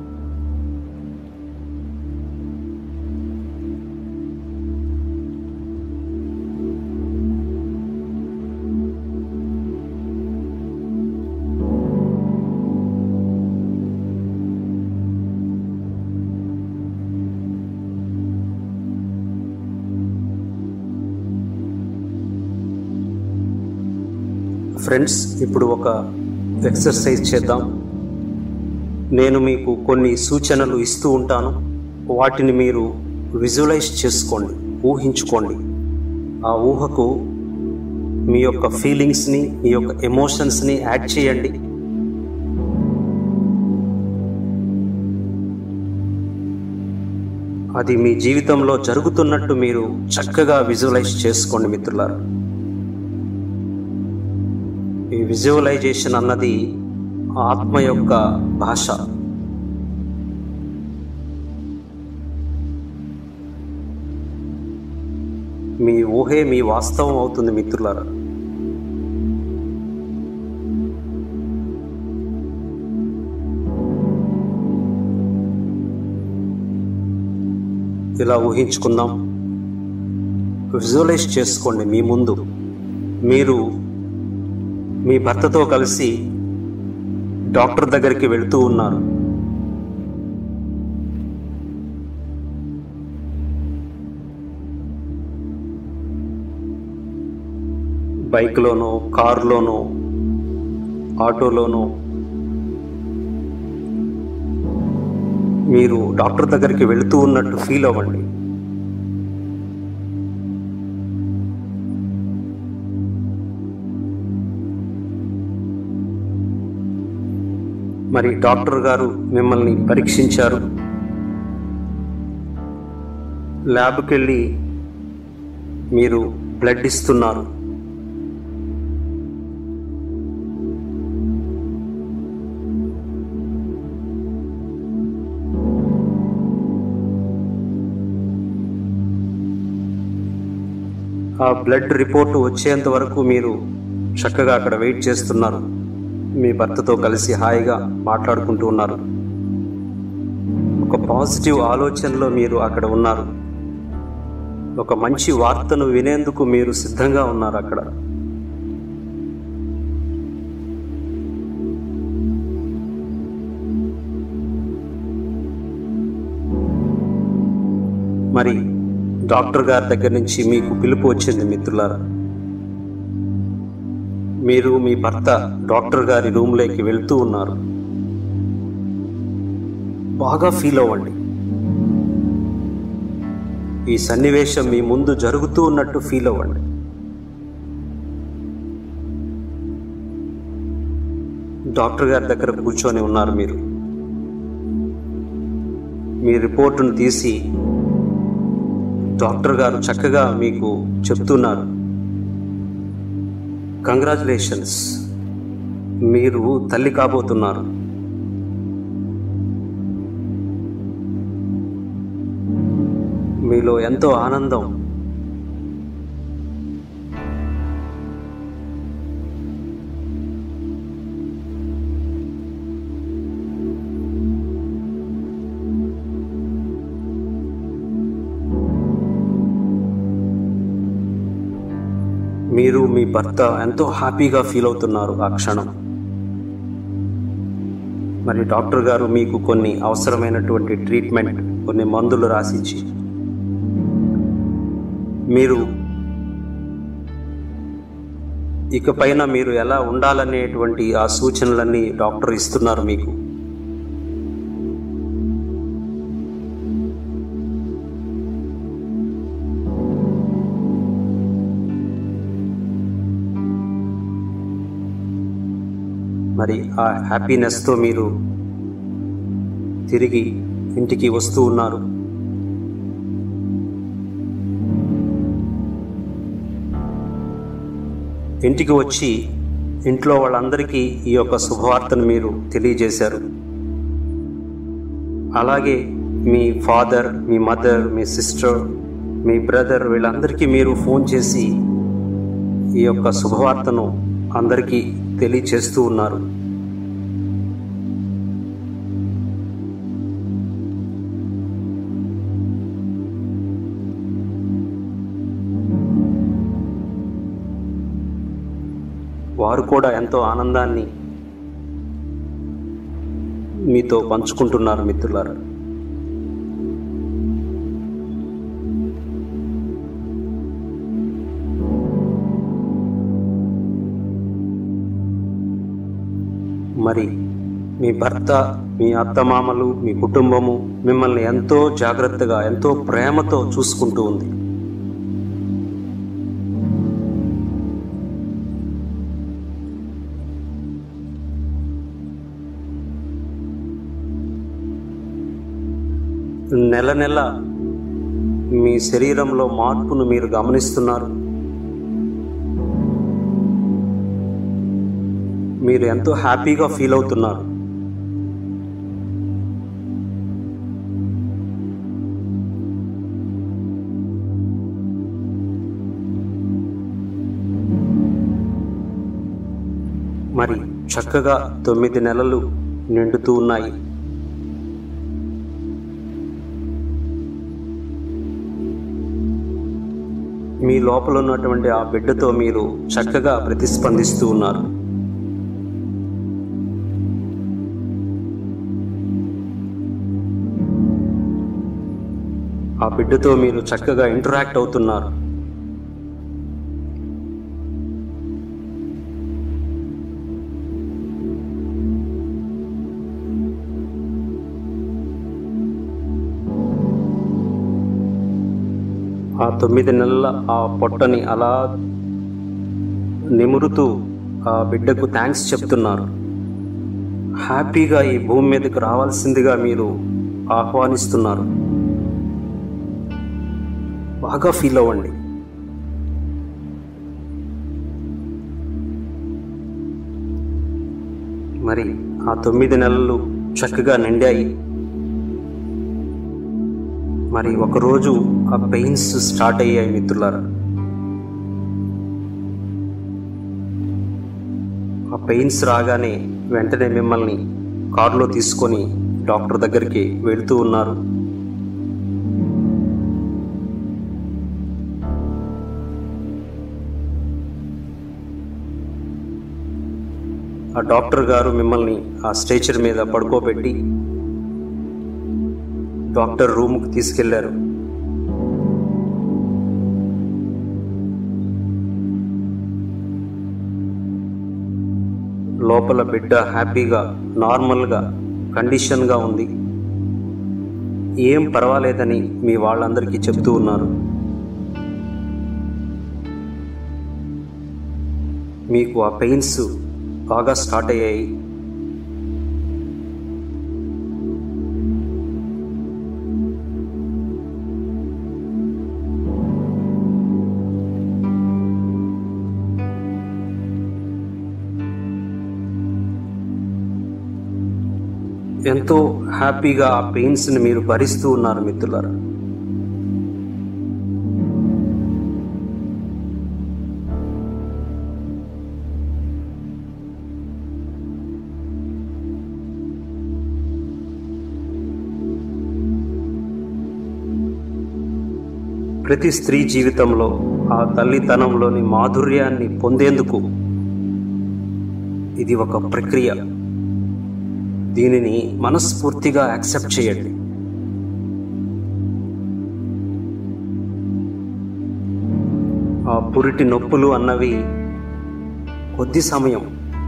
ఫ్రెండ్స్ ఇప్పుడు ఒక ఎక్సర్సైజ్ చేద్దాం నేను మీకు కొన్ని సూచనలు ఇస్తూ ఉంటాను వాటిని మీరు విజువలైజ్ చేసుకోండి ఊహించుకోండి ఆ ఊహకు మీ యొక్క ఫీలింగ్స్ని మీ యొక్క ఎమోషన్స్ని యాడ్ చేయండి అది మీ జీవితంలో జరుగుతున్నట్టు మీరు చక్కగా విజువలైజ్ చేసుకోండి మిత్రులారా ఈ విజువలైజేషన్ అన్నది ఆత్మ యొక్క భాష మీ ఊహే మీ వాస్తవం అవుతుంది మిత్రులారా ఇలా ఊహించుకుందాం విజువలైజ్ చేసుకోండి మీ ముందు మీరు మీ భర్తతో కలిసి డాక్టర్ దగ్గరికి వెళ్తూ ఉన్నారు బైక్లోనో కారులోనో ఆటోలోనో మీరు డాక్టర్ దగ్గరికి వెళుతూ ఉన్నట్టు ఫీల్ అవ్వండి మరి డాక్టర్ గారు మిమ్మల్ని పరీక్షించారు ల్యాబ్కి వెళ్ళి మీరు బ్లడ్ ఇస్తున్నారు ఆ బ్లడ్ రిపోర్ట్ వచ్చేంత వరకు మీరు చక్కగా అక్కడ వెయిట్ చేస్తున్నారు మీ భర్తతో కలిసి హాయిగా మాట్లాడుకుంటూ ఉన్నారు ఒక పాజిటివ్ ఆలోచనలో మీరు అక్కడ ఉన్నారు ఒక మంచి వార్తను వినేందుకు మీరు సిద్ధంగా ఉన్నారు అక్కడ మరి డాక్టర్ గారి దగ్గర నుంచి మీకు పిలుపు వచ్చింది మిత్రులారా మీరు మీ భర్త డాక్టర్ గారి రూమ్లోకి వెళ్తూ ఉన్నారు బాగా ఫీల్ అవ్వండి ఈ సన్నివేశం మీ ముందు జరుగుతూ ఉన్నట్టు ఫీల్ అవ్వండి డాక్టర్ గారి దగ్గర కూర్చొని ఉన్నారు మీరు మీ రిపోర్టును తీసి డాక్టర్ గారు చక్కగా మీకు చెప్తున్నారు కంగ్రాచులేషన్స్ మీరు తల్లి కాబోతున్నారు మీలో ఎంతో ఆనందం మీరు మీ భర్త ఎంతో హ్యాపీగా ఫీల్ అవుతున్నారు ఆ క్షణం మరి డాక్టర్ గారు మీకు కొన్ని అవసరమైనటువంటి ట్రీట్మెంట్ కొన్ని మందులు రాసిచ్చి మీరు ఇకపైన మీరు ఎలా ఉండాలనేటువంటి ఆ సూచనలన్నీ డాక్టర్ ఇస్తున్నారు మీకు మరి ఆ హ్యాపీనెస్తో మీరు తిరిగి ఇంటికి వస్తూ ఉన్నారు ఇంటికి వచ్చి ఇంట్లో వాళ్ళందరికీ ఈ యొక్క శుభవార్తను మీరు తెలియజేశారు అలాగే మీ ఫాదర్ మీ మదర్ మీ సిస్టర్ మీ బ్రదర్ వీళ్ళందరికీ మీరు ఫోన్ చేసి ఈ యొక్క శుభవార్తను అందరికీ తెలియచేస్తూ ఉన్నారు వారు కూడా ఎంతో ఆనందాన్ని మీతో పంచుకుంటున్నారు మిత్రులారా మరి మీ భర్త మీ అత్తమామలు మీ కుటుంబము మిమ్మల్ని ఎంతో జాగ్రత్తగా ఎంతో ప్రేమతో చూసుకుంటూ ఉంది నెల నెల మీ శరీరంలో మార్పును మీరు గమనిస్తున్నారు మీరు ఎంతో హ్యాపీగా ఫీల్ అవుతున్నారు మరి చక్కగా తొమ్మిది నెలలు నిండుతూ ఉన్నాయి మీ లోపల ఉన్నటువంటి ఆ బిడ్డతో మీరు చక్కగా ప్రతిస్పందిస్తూ ఉన్నారు ఆ బిడ్డతో మీరు చక్కగా ఇంటరాక్ట్ అవుతున్నారు ఆ తొమ్మిది నెలల ఆ పొట్టని అలా నిమురుతూ ఆ బిడ్డకు థ్యాంక్స్ చెప్తున్నారు హ్యాపీగా ఈ భూమి మీదకి రావాల్సిందిగా మీరు ఆహ్వానిస్తున్నారు బాగా ఫీల్ అవ్వండి మరి ఆ తొమ్మిది నెలలు చక్కగా నిండాయి మరి ఒకరోజు ఆ పెయిన్స్ స్టార్ట్ అయ్యాయి మిత్రులారా ఆ పెయిన్స్ రాగానే వెంటనే మిమ్మల్ని కారులో తీసుకొని డాక్టర్ దగ్గరికి వెళుతూ ఉన్నారు ఆ డాక్టర్ గారు మిమ్మల్ని ఆ స్ట్రెచర్ మీద పడుకోబెట్టి డాక్టర్ రూమ్కి తీసుకెళ్లారు లోపల బిడ్డ హ్యాపీగా నార్మల్గా కండిషన్గా ఉంది ఏం పర్వాలేదని మీ వాళ్ళందరికీ చెప్తూ ఉన్నారు మీకు ఆ పెయిన్స్ బాగా స్టార్ట్ అయ్యాయి ఎంతో హ్యాపీగా ఆ పెయిన్స్ని మీరు భరిస్తూ ఉన్నారు మిత్రులారా ప్రతి స్త్రీ జీవితంలో ఆ తల్లితనంలోని మాధుర్యాన్ని పొందేందుకు ఇది ఒక ప్రక్రియ దీనిని మనస్ఫూర్తిగా యాక్సెప్ట్ చేయండి ఆ పురిటి నొప్పులు అన్నవి కొద్ది సమయం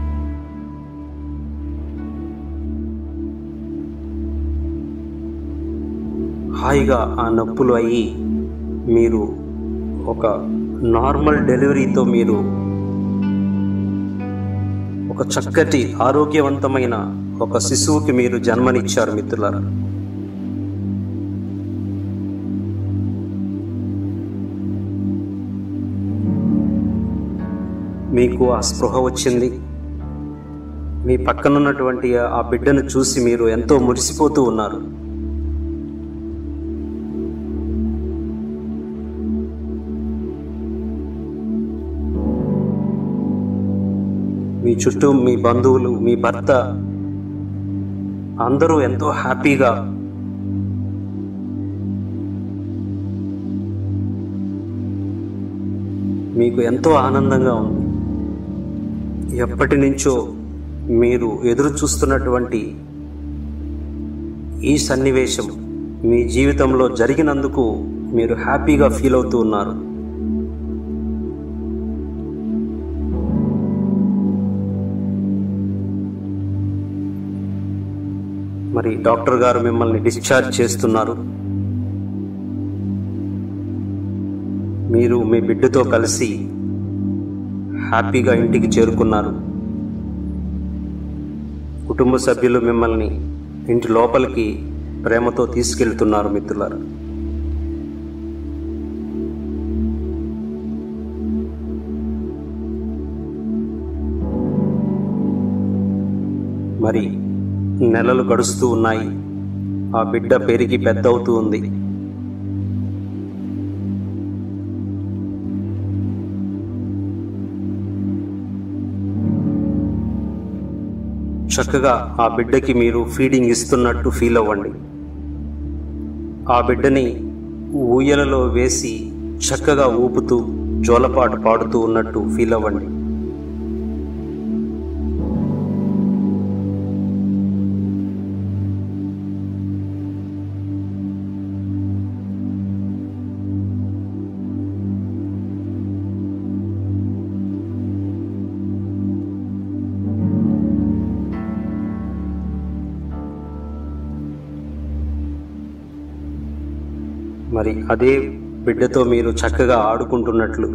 హాయిగా ఆ నొప్పులు అయ్యి మీరు ఒక నార్మల్ డెలివరీతో మీరు ఒక చక్కటి ఆరోగ్యవంతమైన ఒక శిశువుకి మీరు జన్మనిచ్చారు మిత్రులారా మీకు ఆ స్పృహ వచ్చింది మీ పక్కనున్నటువంటి ఆ బిడ్డను చూసి మీరు ఎంతో మురిసిపోతూ ఉన్నారు మీ చుట్టూ మీ బంధువులు మీ భర్త అందరూ ఎంతో హ్యాపీగా మీకు ఎంతో ఆనందంగా ఉంది ఎప్పటి నుంచో మీరు ఎదురు చూస్తున్నటువంటి ఈ సన్నివేశం మీ జీవితంలో జరిగినందుకు మీరు హ్యాపీగా ఫీల్ అవుతూ ఉన్నారు మరి డాక్టర్ గారు మిమ్మల్ని డిశ్చార్జ్ చేస్తున్నారు మీరు మీ బిడ్డతో కలిసి హ్యాపీగా ఇంటికి చేరుకున్నారు కుటుంబ సభ్యులు మిమ్మల్ని ఇంటి లోపలికి ప్రేమతో తీసుకెళ్తున్నారు మిత్రులారా మరి నెలలు గడుస్తూ ఉన్నాయి ఆ బిడ్డ పెరిగి పెద్దవుతూ ఉంది చక్కగా ఆ బిడ్డకి మీరు ఫీడింగ్ ఇస్తున్నట్టు ఫీల్ అవ్వండి ఆ బిడ్డని ఊయలలో వేసి చక్కగా ఊపుతూ జోలపాట పాడుతూ ఉన్నట్టు ఫీల్ అవ్వండి మరి అదే బిడ్డతో మీరు చక్కగా ఆడుకుంటున్నట్లు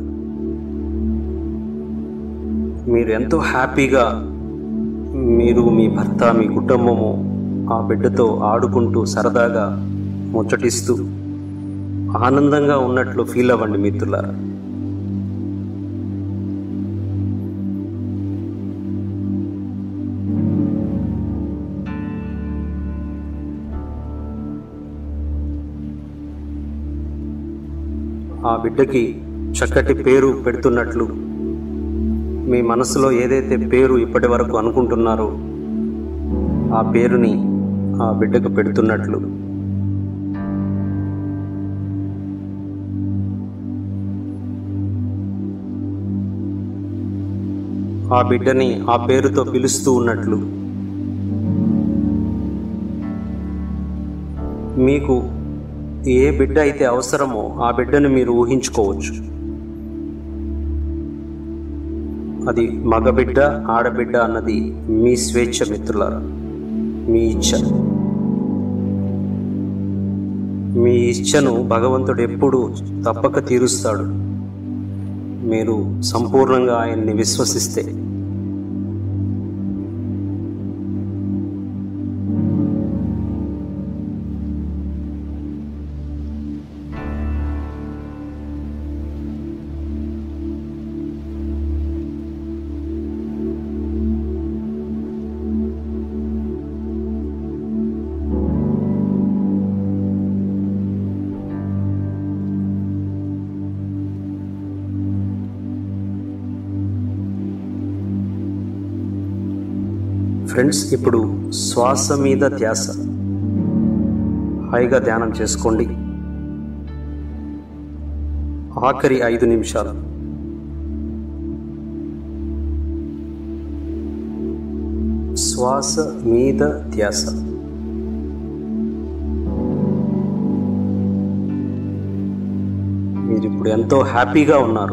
మీరు ఎంతో హ్యాపీగా మీరు మీ భర్త మీ కుటుంబము ఆ బిడ్డతో ఆడుకుంటూ సరదాగా ముచ్చటిస్తూ ఆనందంగా ఉన్నట్లు ఫీల్ అవ్వండి మిత్రులారా ఆ బిడ్డకి చక్కటి పేరు పెడుతున్నట్లు మీ మనసులో ఏదైతే పేరు ఇప్పటి వరకు అనుకుంటున్నారో ఆ పేరుని ఆ బిడ్డకు పెడుతున్నట్లు ఆ బిడ్డని ఆ పేరుతో పిలుస్తూ ఉన్నట్లు మీకు ఏ బిడ్డ అయితే అవసరమో ఆ బిడ్డను మీరు ఊహించుకోవచ్చు అది మగబిడ్డ ఆడబిడ్డ అన్నది మీ స్వేచ్ఛ మిత్రులారా మీ ఇచ్ఛ మీ ఇచ్ఛను భగవంతుడు ఎప్పుడు తప్పక తీరుస్తాడు మీరు సంపూర్ణంగా ఆయన్ని విశ్వసిస్తే ఫ్రెండ్స్ ఇప్పుడు శ్వాస మీద ధ్యాస హాయిగా ధ్యానం చేసుకోండి ఆఖరి ఐదు నిమిషాలు శ్వాస మీద ధ్యాస మీరు ఇప్పుడు ఎంతో హ్యాపీగా ఉన్నారు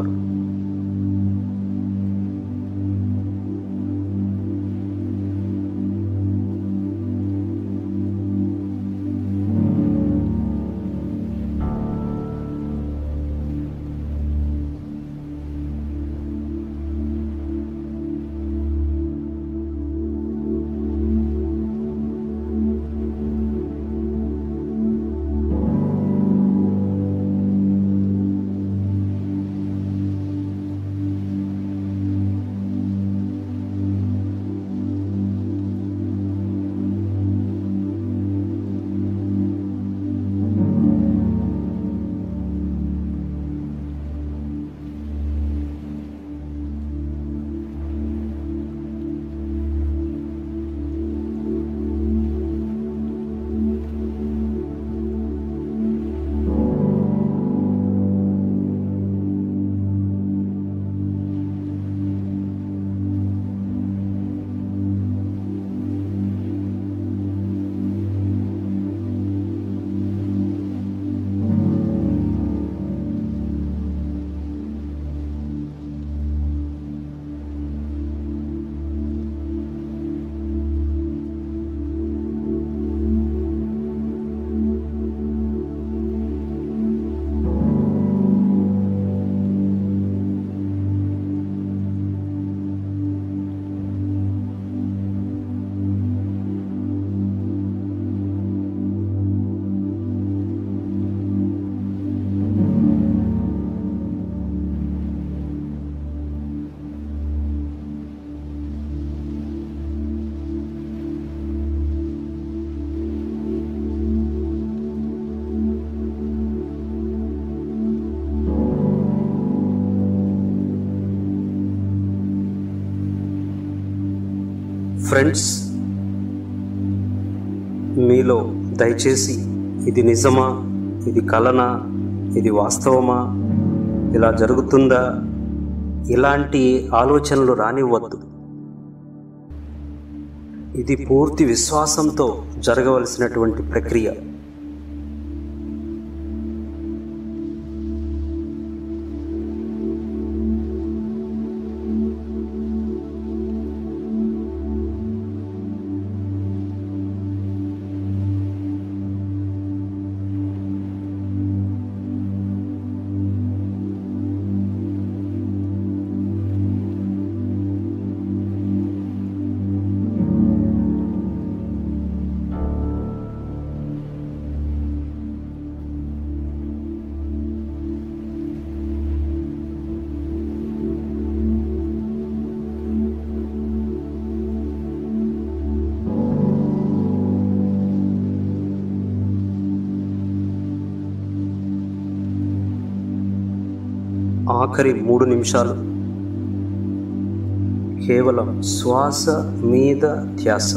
ఫ్రెండ్స్ మీలో దయచేసి ఇది నిజమా ఇది కలనా ఇది వాస్తవమా ఇలా జరుగుతుందా ఇలాంటి ఆలోచనలు రానివ్వద్దు ఇది పూర్తి విశ్వాసంతో జరగవలసినటువంటి ప్రక్రియ ఆఖరి మూడు నిమిషాలు కేవలం శ్వాస మీద ధ్యాస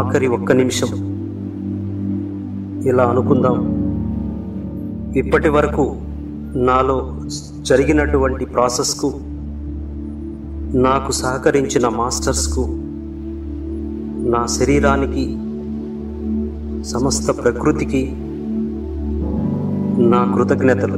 ఆఖరి ఒక్క నిమిషం ఇలా అనుకుందాం ఇప్పటి వరకు నాలో జరిగినటువంటి ప్రాసెస్కు నాకు సహకరించిన మాస్టర్స్కు నా శరీరానికి సమస్త ప్రకృతికి నా కృతజ్ఞతలు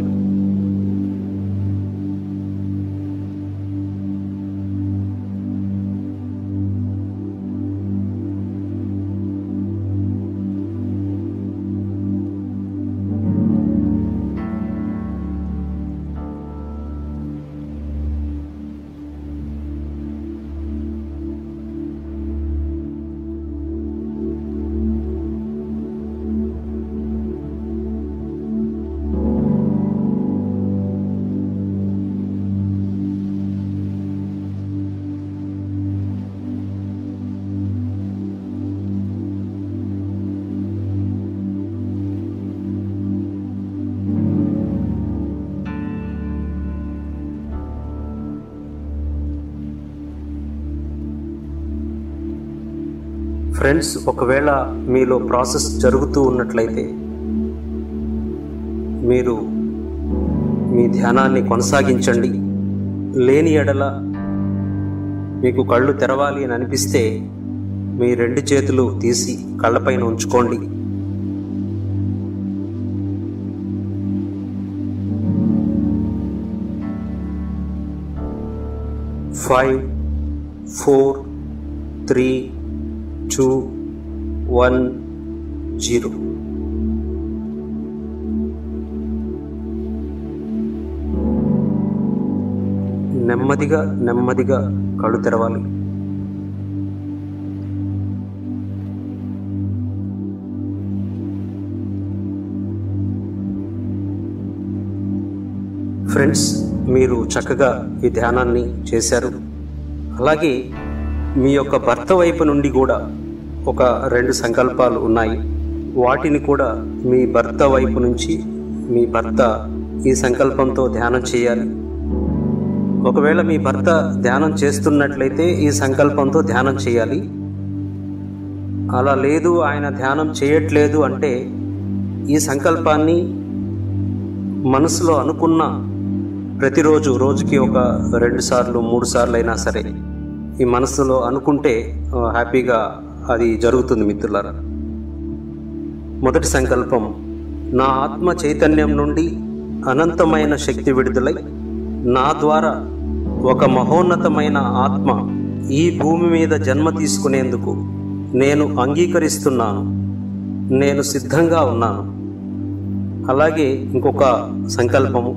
ఫ్రెండ్స్ ఒకవేళ మీలో ప్రాసెస్ జరుగుతూ ఉన్నట్లయితే మీరు మీ ధ్యానాన్ని కొనసాగించండి లేని ఎడల మీకు కళ్ళు తెరవాలి అని అనిపిస్తే మీ రెండు చేతులు తీసి కళ్ళపైన ఉంచుకోండి five four three two one zero నెమ్మదిగా నెమ్మదిగా కళ్ళు తెరవాలి ఫ్రెండ్స్ మీరు చక్కగా ఈ ధ్యానాన్ని చేశారు అలాగే మీ యొక్క భర్త వైపు నుండి కూడా ఒక రెండు సంకల్పాలు ఉన్నాయి వాటిని కూడా మీ భర్త వైపు నుంచి మీ భర్త ఈ సంకల్పంతో ధ్యానం చేయాలి ఒకవేళ మీ భర్త ధ్యానం చేస్తున్నట్లయితే ఈ సంకల్పంతో ధ్యానం చేయాలి అలా లేదు ఆయన ధ్యానం చేయట్లేదు అంటే ఈ సంకల్పాన్ని మనసులో అనుకున్న ప్రతిరోజు రోజుకి ఒక రెండు సార్లు మూడు సార్లు అయినా సరే ఈ మనసులో అనుకుంటే ఆ, హ్యాపీగా అది జరుగుతుంది మిత్రులారా మొదటి సంకల్పం నా ఆత్మ చైతన్యం నుండి అనంతమైన శక్తి విడుదలై నా ద్వారా ఒక మహోన్నతమైన ఆత్మ ఈ భూమి మీద జన్మ తీసుకునేందుకు నేను అంగీకరిస్తున్నాను నేను సిద్ధంగా ఉన్నాను అలాగే ఇంకొక సంకల్పము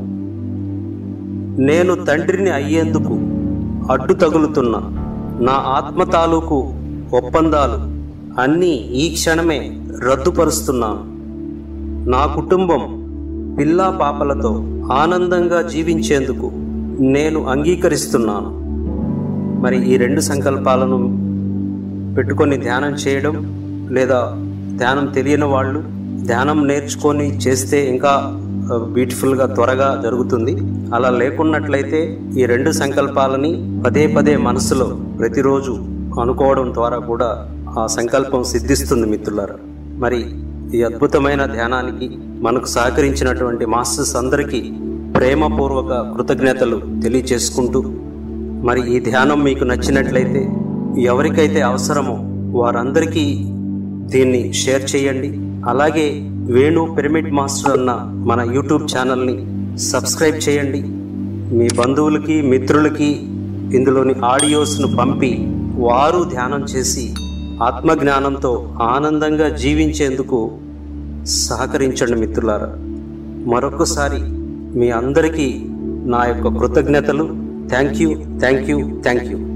నేను తండ్రిని అయ్యేందుకు అడ్డు తగులుతున్న నా ఆత్మ తాలూకు ఒప్పందాలు అన్నీ ఈ క్షణమే రద్దుపరుస్తున్నాను నా కుటుంబం పిల్లా పాపలతో ఆనందంగా జీవించేందుకు నేను అంగీకరిస్తున్నాను మరి ఈ రెండు సంకల్పాలను పెట్టుకొని ధ్యానం చేయడం లేదా ధ్యానం తెలియని వాళ్ళు ధ్యానం నేర్చుకొని చేస్తే ఇంకా బ్యూటిఫుల్గా త్వరగా జరుగుతుంది అలా లేకున్నట్లయితే ఈ రెండు సంకల్పాలని పదే పదే మనసులో ప్రతిరోజు అనుకోవడం ద్వారా కూడా ఆ సంకల్పం సిద్ధిస్తుంది మిత్రులారా మరి ఈ అద్భుతమైన ధ్యానానికి మనకు సహకరించినటువంటి మాస్టర్స్ అందరికీ ప్రేమపూర్వక కృతజ్ఞతలు తెలియచేసుకుంటూ మరి ఈ ధ్యానం మీకు నచ్చినట్లయితే ఎవరికైతే అవసరమో వారందరికీ దీన్ని షేర్ చేయండి అలాగే వేణు పిరమిడ్ మాస్టర్ అన్న మన యూట్యూబ్ ఛానల్ని సబ్స్క్రైబ్ చేయండి మీ బంధువులకి మిత్రులకి ఇందులోని ఆడియోస్ను పంపి వారు ధ్యానం చేసి ఆత్మజ్ఞానంతో ఆనందంగా జీవించేందుకు సహకరించండి మిత్రులారా మరొకసారి మీ అందరికీ నా యొక్క కృతజ్ఞతలు thank you thank you thank you